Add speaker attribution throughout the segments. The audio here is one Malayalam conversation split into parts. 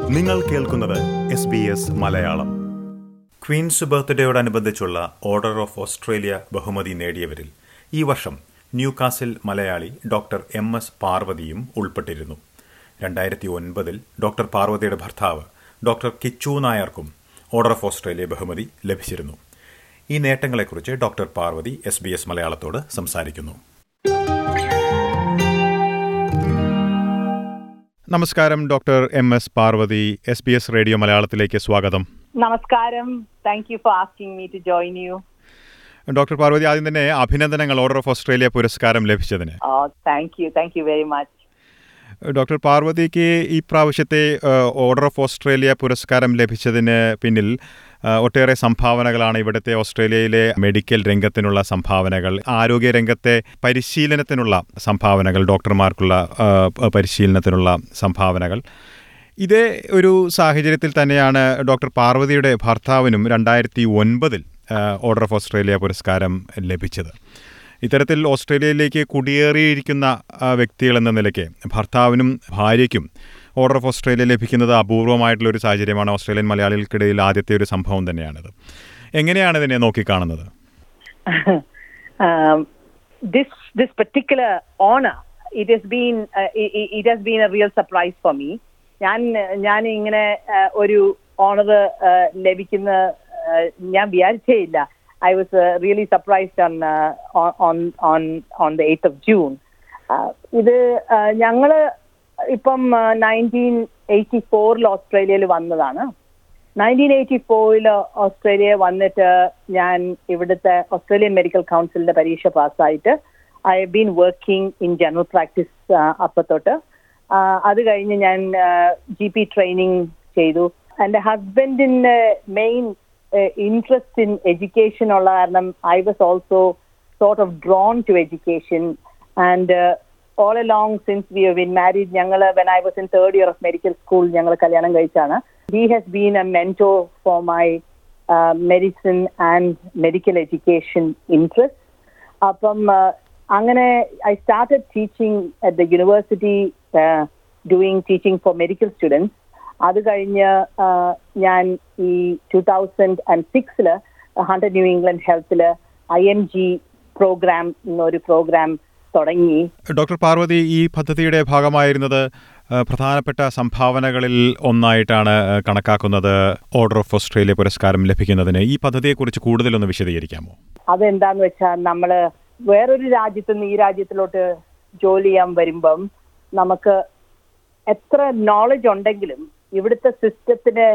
Speaker 1: നിങ്ങൾ കേൾക്കുന്നത് S B S Malayalam queen's ബർത്ത്ഡേയോടനുബന്ധിച്ചുള്ള ഓർഡർ ഓഫ് ഓസ്ട്രേലിയ ബഹുമതി നേടിയവരിൽ ഈ വർഷം Newcastle Malayali doctor M S പാർവതിയും ഉൾപ്പെട്ടിരുന്നു രണ്ടായിരത്തി ഒൻപതിൽ ഡോക്ടർ പാർവതിയുടെ ഭർത്താവ് ഡോക്ടർ കിച്ചു നായർക്കും ഓർഡർ ഓഫ് ഓസ്ട്രേലിയ ബഹുമതി ലഭിച്ചിരുന്നു ഈ നേട്ടങ്ങളെക്കുറിച്ച് doctor Parvathi S B S മലയാളത്തോട് സംസാരിക്കുന്നു നമസ്കാരം doctor M S Parvathi S B S radio മലയാളത്തിലേക്ക് സ്വാഗതം
Speaker 2: നമസ്കാരം thank you for asking me to join you
Speaker 1: doctor Parvathi ആദ്യം തന്നെ അഭിനന്ദനങ്ങൾ ഓർഡർ ഓഫ് ഓസ്ട്രേലിയ പുരസ്കാരം ലഭിച്ചതിന്
Speaker 2: oh thank you thank you very much
Speaker 1: doctor പാർവതിക്ക് ഈ പ്രാവശ്യത്തെ ഏഹ്, ഓർഡർ ഓഫ് ഓസ്ട്രേലിയ പുരസ്കാരം ലഭിച്ചതിന് പിന്നിൽ ഏഹ്, ഒട്ടേറെ സംഭാവനകളാണ് ഇവിടുത്തെ ഓസ്ട്രേലിയയിലെ മെഡിക്കൽ രംഗത്തിനുള്ള സംഭാവനകൾ ആരോഗ്യ രംഗത്തെ പരിശീലനത്തിനുള്ള സംഭാവനകൾ ഡോക്ടർമാർക്കുള്ള ഏഹ്, പരിശീലനത്തിനുള്ള സംഭാവനകൾ ഇതേ ഒരു സാഹചര്യത്തിൽ തന്നെയാണ് ഡോക്ടർ പാർവതിയുടെ ഭർത്താവിനും രണ്ടായിരത്തി ഒൻപതിൽ ഓർഡർ ഓഫ് ഓസ്ട്രേലിയ പുരസ്കാരം ലഭിച്ചത് ഇത്തരത്തിൽ ഓസ്ട്രേലിയയിലേക്ക് കുടിയേറിയിരിക്കുന്ന ആ, വ്യക്തികൾ എന്ന നിലയ്ക്ക് ഭർത്താവിനും ഭാര്യയ്ക്കും ഓർഡർ ഓഫ് ഓസ്ട്രേലിയ ലഭിക്കുന്നത് അപൂർവമായിട്ടുള്ള ഒരു സാഹചര്യമാണ് ഓസ്ട്രേലിയൻ മലയാളികൾക്കിടയിൽ ആദ്യത്തെ ഒരു സംഭവം തന്നെയാണിത് എങ്ങനെയാണ് ഇതിനെ നോക്കിക്കാണുന്നത്
Speaker 2: this this particular honor it has been uh, it, it- it has been a real surprise for me ഞാൻ ഞാൻ ഇങ്ങനെ uh, ഒരു ഓണർ ലഭിക്കുന്ന uh, ഞാൻ വിചാരിച്ചേ I was really surprised on on on on the eighth of June ഇത് uh, ഞങ്ങള് ഇപ്പം നയൻറ്റീൻ എയ്റ്റി ഫോറിൽ ഓസ്ട്രേലിയയിൽ വന്നതാണ് നയൻറ്റീൻ എയ്റ്റി ഫോറിൽ ഓസ്ട്രേലിയ വന്നിട്ട് ഞാൻ ഇവിടുത്തെ ഓസ്ട്രേലിയൻ മെഡിക്കൽ കൗൺസിലിന്റെ പരീക്ഷ പാസ്സായിട്ട് I have been working in general practice അപ്പത്തൊട്ട് ആ, അത് കഴിഞ്ഞ് ഞാൻ ജി പി ട്രെയിനിങ് ചെയ്തു എൻ്റെ ഹസ്ബൻഡിന്റെ മെയിൻ ഇൻട്രസ്റ്റ് ഇൻ എഡ്യൂക്കേഷൻ ഉള്ള കാരണം I was also sort of drawn to education and all along since we been married ഞങ്ങൾ when I was in third year of medical school ഞങ്ങൾ കല്യാണം കഴിച്ചാണ് he has been a mentor for my medicine and medical education interest അപ്പം uh, അങ്ങനെ I started teaching at the university doing teaching for medical students അത് കഴിഞ്ഞ് uh, ഞാൻ ഈ ടൂ തൗസൻഡ് ആൻഡ് സിക്സില് Hunter New England ഹെൽത്തിൽ I M G program എന്നൊരു പ്രോഗ്രാം തുടങ്ങി
Speaker 1: ഡോക്ടർ പാർവതി ഈ പദ്ധതിയുടെ ഭാഗമായിരുന്നത് ആ, പ്രധാനപ്പെട്ട സംഭാവനകളിൽ ഒന്നായിട്ടാണ് ആ, കണക്കാക്കുന്നത് ഓർഡർ ഓഫ് ഓസ്ട്രേലിയ പുരസ്കാരം ലഭിക്കുന്നതിന് ഈ പദ്ധതിയെക്കുറിച്ച് കൂടുതലൊന്ന് വിശദീകരിക്കാമോ
Speaker 2: അതെന്താന്ന് വെച്ചാൽ നമ്മള് വേറൊരു രാജ്യത്ത് നിന്ന് ഈ രാജ്യത്തിലോട്ട് ജോലി ചെയ്യാൻ വരുമ്പം നമുക്ക് എത്ര നോളജ് ഉണ്ടെങ്കിലും ഇവിടുത്തെ സിസ്റ്റത്തിന്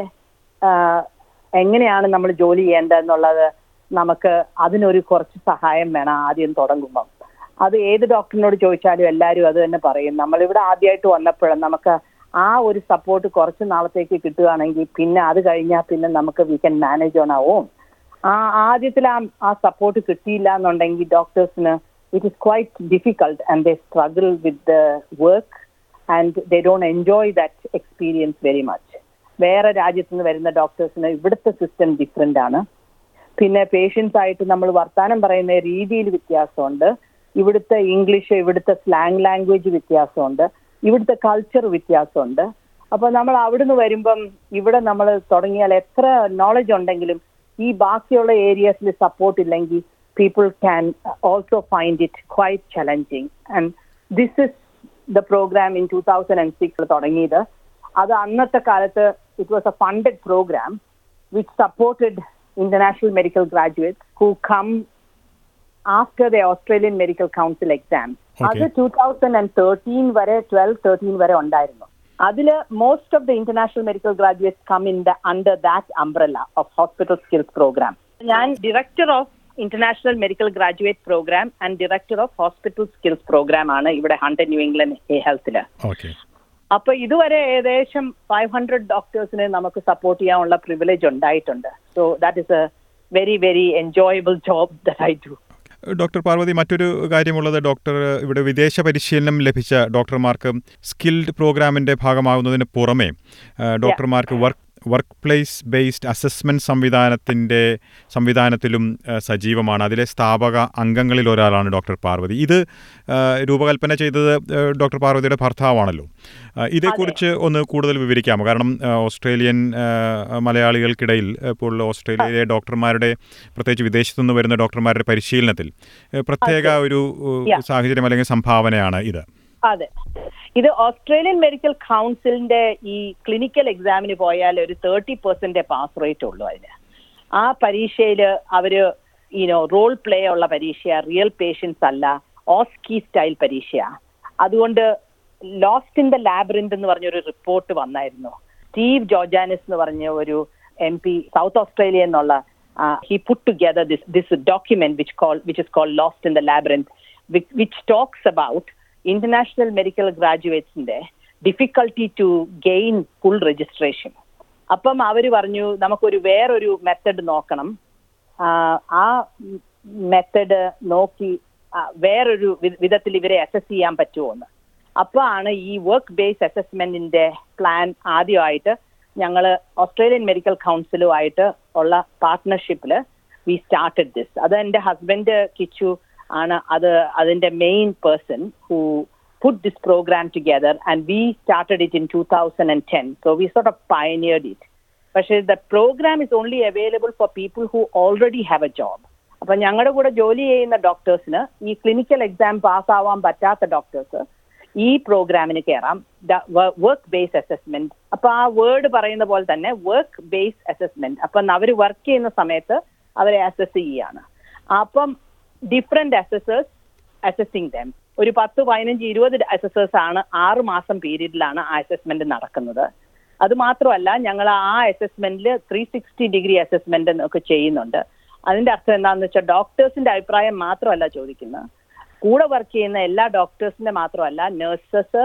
Speaker 2: എങ്ങനെയാണ് നമ്മൾ ജോലി ചെയ്യേണ്ടതെന്നുള്ളത് നമുക്ക് അതിനൊരു കുറച്ച് സഹായം വേണം ആദ്യം തുടങ്ങുമ്പം അത് ഏത് ഡോക്ടറിനോട് ചോദിച്ചാലും എല്ലാവരും അത് തന്നെ പറയും നമ്മളിവിടെ ആദ്യമായിട്ട് വന്നപ്പോഴും നമുക്ക് ആ ഒരു സപ്പോർട്ട് കുറച്ച് നാളത്തേക്ക് കിട്ടുകയാണെങ്കിൽ പിന്നെ അത് കഴിഞ്ഞാൽ പിന്നെ നമുക്ക് we can manage on ah on ah ആദ്യത്തിൽ ആ ആ സപ്പോർട്ട് കിട്ടിയില്ല എന്നുണ്ടെങ്കിൽ ഡോക്ടേഴ്സിന് it is quite difficult and they struggle with the work and they don't enjoy that experience very much വേറെ രാജ്യത്ത് നിന്ന് വരുന്ന ഡോക്ടേഴ്സിന് ഇവിടുത്തെ സിസ്റ്റം ഡിഫറെൻ്റ് ആണ് പിന്നെ പേഷ്യൻസ് ആയിട്ട് നമ്മൾ വർത്താനം പറയുന്ന രീതിയിൽ വ്യത്യാസമുണ്ട് ഇവിടുത്തെ ഇംഗ്ലീഷ് ഇവിടുത്തെ സ്ലാങ് ലാംഗ്വേജ് വ്യത്യാസമുണ്ട് ഇവിടുത്തെ കൾച്ചർ വ്യത്യാസമുണ്ട് അപ്പൊ നമ്മൾ അവിടുന്ന് വരുമ്പം ഇവിടെ നമ്മൾ തുടങ്ങിയാൽ എത്ര നോളജ് ഉണ്ടെങ്കിലും ഈ ബാക്കിയുള്ള ഏരിയസിൽ സപ്പോർട്ട് ഇല്ലെങ്കിൽ people can also find it quite challenging and this is the program in two thousand and six തുടങ്ങിയത് അത് അന്നത്തെ കാലത്ത് it was a funded program which supported international medical graduates who come after the Australian medical council exam അത് ടൂ തൗസൻഡ് ആൻഡ് തേർട്ടീൻ വരെ ട്വൽവ് തേർട്ടീൻ വരെ ഉണ്ടായിരുന്നു അതില് most of the international medical graduates come in the under that umbrella of hospital skills program ഞാൻ director of international medical graduate program and director of hospital skills program ആണ് ഇവിടെ ഹൺഡ്രഡ് ന്യൂ ഇംഗ്ലണ്ട് ഹെൽത്തില്
Speaker 1: ഓക്കെ
Speaker 2: അപ്പൊ ഇതുവരെ ഏകദേശം ഫൈവ് ഹൺഡ്രഡ് ഡോക്ടേഴ്സിനെ നമുക്ക് സപ്പോർട്ട് ചെയ്യാനുള്ള പ്രിവിലേജ് ഉണ്ടായിട്ടുണ്ട് so that is a very very enjoyable job that I do
Speaker 1: doctor Parvathi മറ്റൊരു കാര്യമുള്ളത് ഡോക്ടർ ഇവിടെ വിദേശ പരിശീലനം ലഭിച്ച ഡോക്ടർമാർക്ക് സ്കിൽഡ് പ്രോഗ്രാമിൻ്റെ ഭാഗമാകുന്നതിന് പുറമെ ആ, ഡോക്ടർമാർക്ക് work work place based assessment സംവിധാനത്തിൻ്റെ സംവിധാനത്തിലും ആ, സജീവമാണ് അതിലെ സ്ഥാപക അംഗങ്ങളിൽ ഒരാളാണ് ഡോക്ടർ പാർവതി ഇത് ആ, രൂപകൽപ്പന ചെയ്തത് ആ, ഡോക്ടർ പാർവതിയുടെ ഭർത്താവാണല്ലോ ആ, ഇതേക്കുറിച്ച് ഒന്ന് കൂടുതൽ വിവരിക്കാമോ കാരണം ആ, ഓസ്ട്രേലിയൻ ആ, മലയാളികൾക്കിടയിൽ ഇപ്പോൾ ഓസ്ട്രേലിയയിലെ ഡോക്ടർമാരുടെ പ്രത്യേകിച്ച് വിദേശത്തു നിന്ന് വരുന്ന ഡോക്ടർമാരുടെ പരിശീലനത്തിൽ ആ, പ്രത്യേക ഒരു ഉ,
Speaker 2: Yeah.
Speaker 1: സാഹചര്യം അല്ലെങ്കിൽ സംഭാവനയാണ് ഇത്
Speaker 2: അതെ ഇത് ഓസ്ട്രേലിയൻ മെഡിക്കൽ കൗൺസിലിന്റെ ഈ ക്ലിനിക്കൽ എക്സാമിന് പോയാൽ ഒരു തേർട്ടി പെർസെന്റ് പാസ് റേറ്റ് ഉള്ളൂ അതിന് ആ പരീക്ഷയിൽ അവര് ഈനോ റോൾ പ്ലേ ഉള്ള പരീക്ഷ റിയൽ പേഷ്യൻസ് അല്ല ഓസ്കി സ്റ്റൈൽ പരീക്ഷ അതുകൊണ്ട് ലോസ്റ്റ് ഇൻ ദ ലാബ്രിന്റ് എന്ന് പറഞ്ഞൊരു റിപ്പോർട്ട് വന്നായിരുന്നു സ്റ്റീവ് ജോർജാനിസ് എന്ന് പറഞ്ഞ ഒരു എം പി സൗത്ത് ഓസ്ട്രേലിയ എന്നുള്ള he put together this this document which call which is call lost in the labyrinth which talks about international medical ഗ്രാജുവേറ്റ്സിന്റെ difficulty to gain full registration അപ്പം അവർ പറഞ്ഞു നമുക്കൊരു വേറൊരു മെത്തഡ് നോക്കണം ആ, ആ മെത്തഡ് നോക്കി ആ, വേറൊരു വി- വിധത്തിൽ ഇവരെ അസസ് ചെയ്യാൻ പറ്റുമോ എന്ന് അപ്പൊ ആണ് ഈ വർക്ക് ബേസ് അസസ്മെന്റിന്റെ പ്ലാൻ ആദ്യമായിട്ട് ഞങ്ങൾ ഓസ്ട്രേലിയൻ മെഡിക്കൽ കൗൺസിലുമായിട്ട് ഉള്ള പാർട്ട്ണർഷിപ്പിൽ വി സ്റ്റാർട്ടഡ് ദിസ് അത് എൻ്റെ ഹസ്ബൻഡ് കിച്ചു ആണ് അത് അതിന്റെ main person who put this program together and we started it in 2010 so we sort of pioneered it പക്ഷേ the program is only available for people who already have a job അപ്പൊ ഞങ്ങളുടെ കൂടെ ജോലി ചെയ്യുന്ന ഡോക്ടേഴ്സിന് ഈ ക്ലിനിക്കൽ എക്സാം പാസ്സാവാൻ പറ്റാത്ത ഡോക്ടേഴ്സ് ഈ പ്രോഗ്രാമിന് കയറാം വർക്ക് ബേസ് അസസ്മെന്റ് അപ്പൊ ആ വേർഡ് പറയുന്ന പോലെ തന്നെ വർക്ക് ബേസ് അസസ്മെന്റ് അപ്പൊ അവർ വർക്ക് ചെയ്യുന്ന സമയത്ത് അവരെ അസസ് ചെയ്യാണ് അപ്പം ഡിഫറെന്റ് അസസേഴ്സ് അസസിങ് ദം ഒരു പത്ത് പതിനഞ്ച് ഇരുപത് അസസേഴ്സ് ആണ് ആറ് മാസം പീരീഡിലാണ് ആ അസസ്മെന്റ് നടക്കുന്നത് അത് മാത്രമല്ല ഞങ്ങൾ ആ അസസ്മെന്റിൽ ത്രീ സിക്സ്റ്റി ഡിഗ്രി അസസ്മെന്റ് ഒക്കെ ചെയ്യുന്നുണ്ട് അതിന്റെ അർത്ഥം എന്താണെന്ന് വെച്ചാൽ ഡോക്ടേഴ്സിന്റെ അഭിപ്രായം മാത്രമല്ല ചോദിക്കുന്നത് കൂടെ വർക്ക് ചെയ്യുന്ന എല്ലാ ഡോക്ടേഴ്സിന്റെ മാത്രമല്ല നഴ്സസ്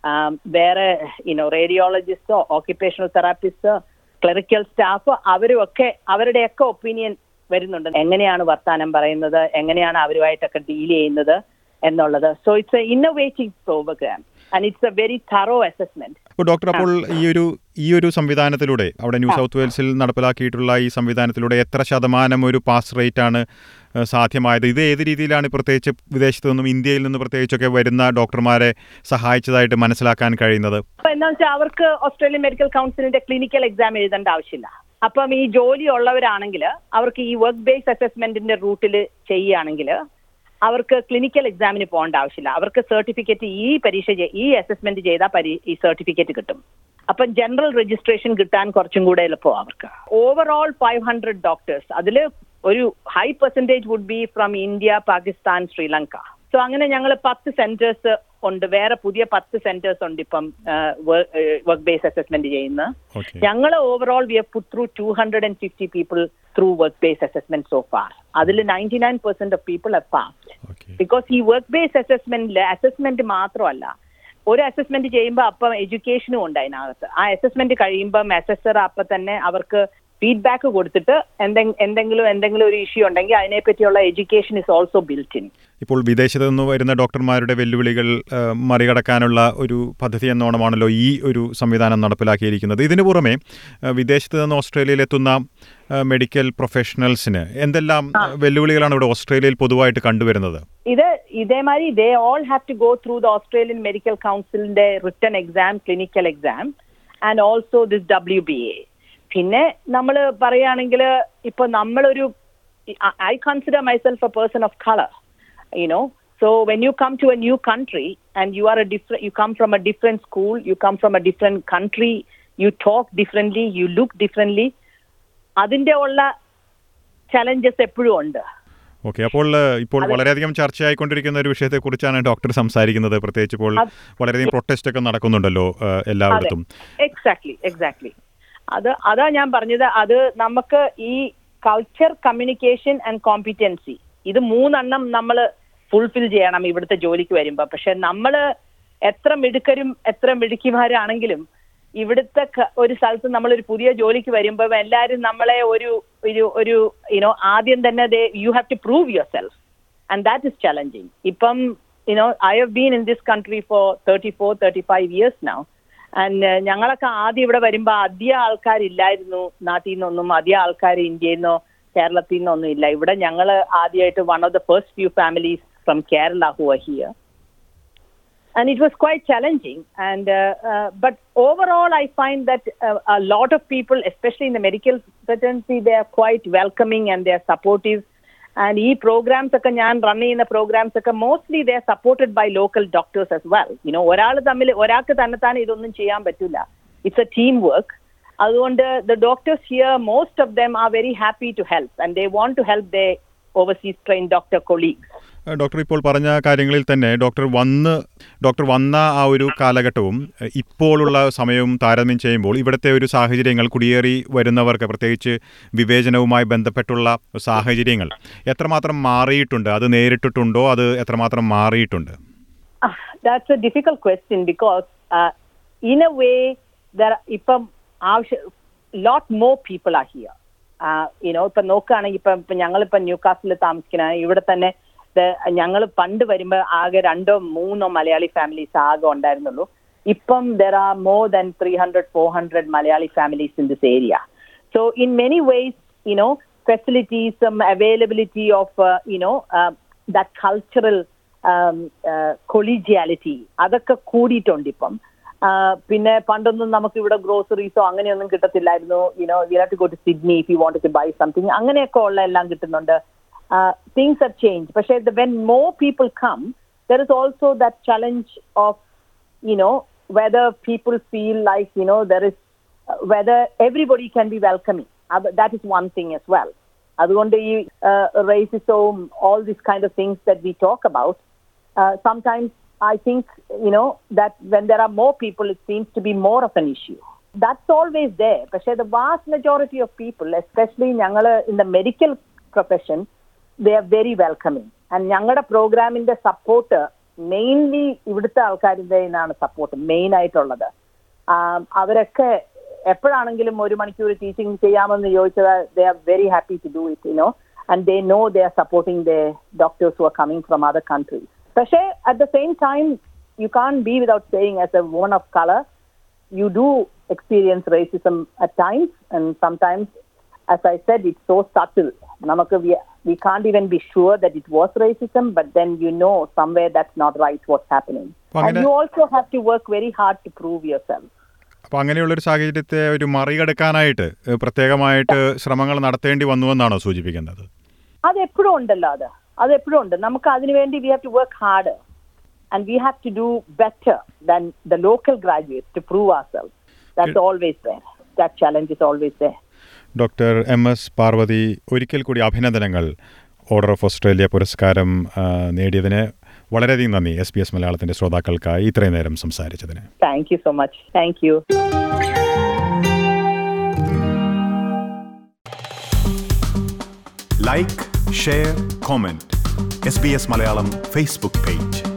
Speaker 2: വേറെ യുനോ റേഡിയോളജിസ്റ്റോ ഓക്യുപ്പേഷണൽ തെറാപ്പിസ്റ്റോ ക്ലറിക്കൽ സ്റ്റാഫ് അവരുമൊക്കെ അവരുടെയൊക്കെ ഒപ്പീനിയൻ വരുന്നുണ്ട് എങ്ങനെയാണ് വർത്താനം പറയുന്നത് എങ്ങനെയാണ് അവരുമായിട്ടൊക്കെ ഡീൽ ചെയ്യുന്നത് എന്നുള്ളത് so it's a innovative program and it's a very thorough assessment
Speaker 1: അപ്പോൾ ഡോക്ടർ അപ്പോൾ ഈ ഒരു ഈ ഒരു സംവിധാനത്തിലൂടെ അവിടെ ന്യൂ സൗത്ത് വെയിൽസിൽ നടപ്പിലാക്കിയിട്ടുള്ള ഈ സംവിധാനത്തിലൂടെ എത്ര ശതമാനം ഒരു പാസ് റേറ്റ് ആണ് ഏഹ്, സാധ്യമായത് ഇത് ഏത് രീതിയിലാണ് പ്രത്യേകിച്ച് വിദേശത്തു നിന്നും ഇന്ത്യയിൽ നിന്ന് പ്രത്യേകിച്ചൊക്കെ വരുന്ന ഡോക്ടർമാരെ സഹായിച്ചതായിട്ട് മനസ്സിലാക്കാൻ കഴിയുന്നത്
Speaker 2: അപ്പൊ എന്താ വെച്ചാൽ അവർക്ക് ഓസ്ട്രേലിയൻ മെഡിക്കൽ കൗൺസിലിന്റെ ക്ലിനിക്കൽ എക്സാം എഴുതേണ്ട ആവശ്യമില്ല അപ്പം ഈ ജോലി ഉള്ളവരാണെങ്കിൽ അവർക്ക് ഈ വർക്ക് ബേസ് അസസ്മെന്റിന്റെ റൂട്ടിൽ ചെയ്യുകയാണെങ്കിൽ അവർക്ക് ക്ലിനിക്കൽ എക്സാമിന് പോകേണ്ട ആവശ്യമില്ല അവർക്ക് സർട്ടിഫിക്കറ്റ് ഈ പരീക്ഷ ചെയ്- ഈ അസസ്മെന്റ് ചെയ്താൽ പരി ഈ സർട്ടിഫിക്കറ്റ് കിട്ടും അപ്പം ജനറൽ രജിസ്ട്രേഷൻ കിട്ടാൻ കുറച്ചും കൂടെ എളുപ്പമാണ് അവർക്ക് ഓവറോൾ ഫൈവ് ഹൺഡ്രഡ് ഡോക്ടേഴ്സ് അതിൽ ഒരു high percentage would be from India Pakistan Sri Lanka so അങ്ങനെ ഞങ്ങൾ പത്ത് സെന്റേഴ്സ് ഉണ്ട് വേറെ പുതിയ പത്ത് സെന്റേഴ്സ് ഉണ്ട് ഇപ്പം വർക്ക് ബേസ് അസസ്മെന്റ് ചെയ്യുന്ന
Speaker 1: ഓക്കെ
Speaker 2: ഞങ്ങൾ overall we put through two hundred and fifty people through work base assessment so far അതിൽ ninety nine percent of people are passed
Speaker 1: okay
Speaker 2: because ഈ വർക്ക് ബേസ് അസസ്മെന്റിൽ അസസ്മെന്റ് മാത്രമല്ല ഒരു അസസ്മെന്റ് ചെയ്യുമ്പോൾ അപ്പം എഡ്യൂക്കേഷനും ഉണ്ട് അതിനകത്ത് ആ അസസ്മെന്റ് കഴിയുമ്പം അസസർ അപ്പം തന്നെ അവർക്ക് ഫീഡ്ബാക്ക് കൊടുത്തിട്ട് എന്തെ- എന്തെങ്കിലും എന്തെങ്കിലും ഒരു ഇഷ്യൂ ഉണ്ടെങ്കിൽ അതിനെപ്പറ്റിയുള്ള education is also built in
Speaker 1: ഇപ്പോൾ വിദേശത്തു നിന്ന് വരുന്ന ഡോക്ടർമാരുടെ വെല്ലുവിളികൾ ഏഹ്, മറികടക്കാനുള്ള ഒരു പദ്ധതി എന്നോണമാണല്ലോ ഈ ഒരു സംവിധാനം നടപ്പിലാക്കിയിരിക്കുന്നത് ഇതിനു പുറമെ ഏഹ്, വിദേശത്ത് നിന്ന് ഓസ്ട്രേലിയയിലെത്തുന്ന ഏഹ്, മെഡിക്കൽ പ്രൊഫഷണൽസിന് എന്തെല്ലാം ഏഹ്, വെല്ലുവിളികളാണ് ഇവിടെ ഓസ്ട്രേലിയയിൽ പൊതുവായിട്ട് കണ്ടുവരുന്നത്
Speaker 2: ഇത് ഇതേമാതിരി they all have to go through the Australian medical കൗൺസിലിന്റെ return exam clinical exam and also this W B A പിന്നെ നമ്മൾ പറയുകയാണെങ്കിൽ ഇപ്പൊ നമ്മളൊരു I consider myself a person of colour you know so when you come to a new country and you are a different you come from a different school you come from a different country you talk differently you look differently അതിന്റെ ഉള്ള ചലഞ്ചസ് എപ്പോഴും ഉണ്ട്
Speaker 1: ഓക്കെ അപ്പോൾ ഏഹ്, ഇപ്പോൾ വളരെയധികം ചർച്ചയായിക്കൊണ്ടിരിക്കുന്ന ഒരു വിഷയത്തെക്കുറിച്ചാണ് ഡോക്ടർ സംസാരിക്കുന്നത് പ്രത്യേകിച്ച് ഇപ്പോൾ
Speaker 2: അത്
Speaker 1: വളരെയധികം പ്രൊട്ടസ്റ്റ് ഒക്കെ നടക്കുന്നുണ്ടല്ലോ ഏഹ്, എല്ലായിടത്തും
Speaker 2: എക്സാക്ട്ലി എക്സാക്ട്ലി അത് അതാ ഞാൻ പറഞ്ഞത് അത് നമുക്ക് ഈ കൾച്ചർ കമ്മ്യൂണിക്കേഷൻ ആൻഡ് കോമ്പിറ്റൻസി ഇത് മൂന്നെണ്ണം നമ്മൾ ഫുൾഫിൽ ചെയ്യണം ഇവിടുത്തെ ജോലിക്ക് വരുമ്പോൾ പക്ഷെ നമ്മൾ എത്ര മിടുക്കരും എത്ര മിടുക്കിമാരാണെങ്കിലും ഇവിടുത്തെ ക- ഒരു സ്ഥലത്ത് നമ്മൾ ഒരു പുതിയ ജോലിക്ക് വരുമ്പോൾ എല്ലാവരും നമ്മളെ ഒരു ഒരു ഒരു യുനോ ആദ്യം തന്നെ you have to prove yourself and that is challenging ഇപ്പം you know I have been in this country for thirty four thirty five years now and ഞങ്ങളൊക്കെ ആദ്യം ഇവിടെ വരുമ്പോൾ അധികം ആൾക്കാരില്ലായിരുന്നു നാട്ടിൽ നിന്നൊന്നും അധികം ആൾക്കാർ ഇന്ത്യയിൽ നിന്നോ കേരളത്തിൽ നിന്നൊന്നും ഇല്ല ഇവിടെ ഞങ്ങൾ ആദ്യമായിട്ട് one of the first few families from Kerala who are here and it was quite challenging. And uh, uh, but overall, I find that uh, a lot of people, especially in the medical fraternity, they are quite welcoming and they are supportive. And ഈ പ്രോഗ്രാംസ് ഒക്കെ ഞാൻ റൺ ചെയ്യുന്ന പ്രോഗ്രാംസ് ഒക്കെ mostly they are supported by local doctors as well you know ഒരാൾ തമ്മിൽ ഒരാൾക്ക് തന്നെത്താൻ ഇതൊന്നും ചെയ്യാൻ പറ്റില്ല ഇറ്റ്സ് എ ടീം വർക്ക് അതുകൊണ്ട് the doctors here most of them are very happy to help and they want to help they overseas train doctor colleagues
Speaker 1: ഏഹ് ഡോക്ടർ ഇപ്പോൾ പറഞ്ഞ കാര്യങ്ങളിൽ തന്നെ ഡോക്ടർ വന്ന് ഡോക്ടർ വന്ന ആ ഒരു കാലഘട്ടവും ഏഹ് ഇപ്പോഴുള്ള സമയവും താരതമ്യം ചെയ്യുമ്പോൾ ഇവിടുത്തെ ഒരു സാഹചര്യങ്ങൾ കുടിയേറി വരുന്നവർക്ക് പ്രത്യേകിച്ച് വിവേചനവുമായി ബന്ധപ്പെട്ടുള്ള സാഹചര്യങ്ങൾ എത്രമാത്രം മാറിയിട്ടുണ്ട് അത് നേരിട്ടിട്ടുണ്ടോ അത് എത്രമാത്രം മാറിയിട്ടുണ്ട്
Speaker 2: Ah, that's a difficult question because, uh, in a way, there ഇപ്പം ആവശ്യ lot more people are here. You know ഇപ്പൊ നോക്കുകയാണെങ്കിൽ ഇപ്പം ഇപ്പം ഞങ്ങളിപ്പം ന്യൂ കാസിൽ താമസിക്കുന്ന ഇവിടെ തന്നെ ഞങ്ങൾ പണ്ട് വരുമ്പോൾ ആകെ രണ്ടോ മൂന്നോ മലയാളി ഫാമിലീസ് ആകെ ഉണ്ടായിരുന്നുള്ളൂ ഇപ്പം there are more than three hundred four hundred Malayali families in this area so in many ways you know facilities availability of you know that cultural collegiality അതൊക്കെ കൂടിയിട്ടുണ്ട് ഇപ്പം പിന്നെ പണ്ടൊന്നും നമുക്ക് ഇവിടെ ഗ്രോസറീസോ അങ്ങനെയൊന്നും കിട്ടത്തില്ലായിരുന്നു you know we have to go to Sydney if you want to buy something അങ്ങനെയൊക്കെ ഉള്ള എല്ലാം കിട്ടുന്നുണ്ട് തിങ്സ് ആർ ചേഞ്ച് പക്ഷേ when more people come there is also that challenge of you know whether people feel like you know there is whether everybody can be welcoming that is one thing as well അതുകൊണ്ട് ഈ റേസിസവും all this kind of things that we talk about sometimes I think, you know, that when there are more people, it seems to be more of an issue. That's always there. But the vast majority of people, especially in the medical profession, they are very welcoming. And ഞങ്ങളുടെ പ്രോഗ്രാമിന്റെ സപ്പോർട്ട് മെയിൻലി ഇവിടുത്തെ ആൾക്കാരുടെ നിന്നാണ് സപ്പോർട്ട് മെയിൻ ആയിട്ടുള്ളത് അവരൊക്കെ എപ്പോഴാണെങ്കിലും ഒരു മണിക്കൂർ ടീച്ചിങ് ചെയ്യാമെന്ന് ചോദിച്ചത് they are very happy to do it you know and they know they are supporting the doctors who are coming from other countries പക്ഷേ at the same time you can't be without saying as a woman of colour you do experience racism at times and sometimes as I said it so subtle നമുക്ക് we can't even be sure that it was racism, but then you know somewhere that's not right what's happening. And you also have to work very hard to prove yourself.
Speaker 1: അപ്പോൾ അങ്ങനെയുള്ളൊരു സാഹചര്യത്തെ ഒരു മറികടക്കാനായിട്ട് പ്രത്യേകമായിട്ട് ശ്രമങ്ങൾ നടത്തേണ്ടി വന്നുവെന്നാണോ സൂചിപ്പിക്കുന്നത്
Speaker 2: അത് എപ്പോഴും ഉണ്ടല്ലോ അത് അത് എപ്പോഴും ഉണ്ട് നമുക്ക് അതിനുവേണ്ടി we have to work hard and we have to do better than the local graduates to prove our self that's always there that challenge is always there
Speaker 1: doctor M S Parvathi ഒരിക്കൽ കൂടി അഭിനന്ദനങ്ങൾ ഓർഡർ ഓഫ് ഓസ്ട്രേലിയ പുരസ്കാരം നേടിയതിന് വളരെയധികം നന്ദി എസ് ബി എസ് മലയാളത്തിന്റെ ശ്രോതാക്കൾക്കായി ഇത്രയും നേരം സംസാരിച്ചതിന്
Speaker 2: thank you so much thank you
Speaker 3: like share comment S B S Malayalam Facebook page